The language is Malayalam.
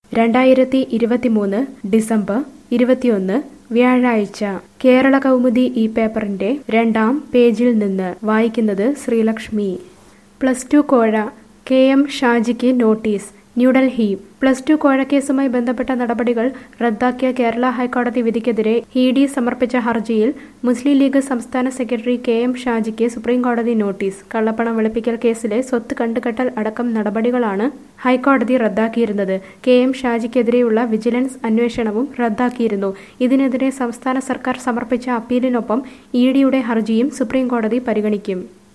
രണ്ടായിരത്തി ഇരുപത്തിമൂന്ന് ഡിസംബർ ഇരുപത്തിയൊന്ന് വ്യാഴാഴ്ച കേരള കൗമുദി ഈ പേപ്പറിന്റെ രണ്ടാം പേജിൽ നിന്ന് വായിക്കുന്നത് ശ്രീലക്ഷ്മി പ്ലസ് ടു കോഴ കെ എം ഷാജിക്ക് നോട്ടീസ് ന്യൂഡൽഹി പ്ലസ് ടു കോഴക്കേസുമായി ബന്ധപ്പെട്ട നടപടികൾ റദ്ദാക്കിയ കേരള ഹൈക്കോടതി വിധിക്കെതിരെ ഇ ഡി സമർപ്പിച്ച ഹർജിയിൽ മുസ്ലിം ലീഗ് സംസ്ഥാന സെക്രട്ടറി കെ എം ഷാജിക്ക് സുപ്രീംകോടതി നോട്ടീസ് കള്ളപ്പണം വെളുപ്പിക്കൽ കേസിലെ സ്വത്ത് കണ്ടുകെട്ടൽ അടക്കം നടപടികളാണ് ഹൈക്കോടതി റദ്ദാക്കിയിരുന്നത് കെ എം ഷാജിക്കെതിരെയുള്ള വിജിലൻസ് അന്വേഷണവും റദ്ദാക്കിയിരുന്നു ഇതിനെതിരെ സംസ്ഥാന സർക്കാർ സമർപ്പിച്ച അപ്പീലിനൊപ്പം ഇ ഡിയുടെ ഹർജിയും സുപ്രീംകോടതി പരിഗണിക്കും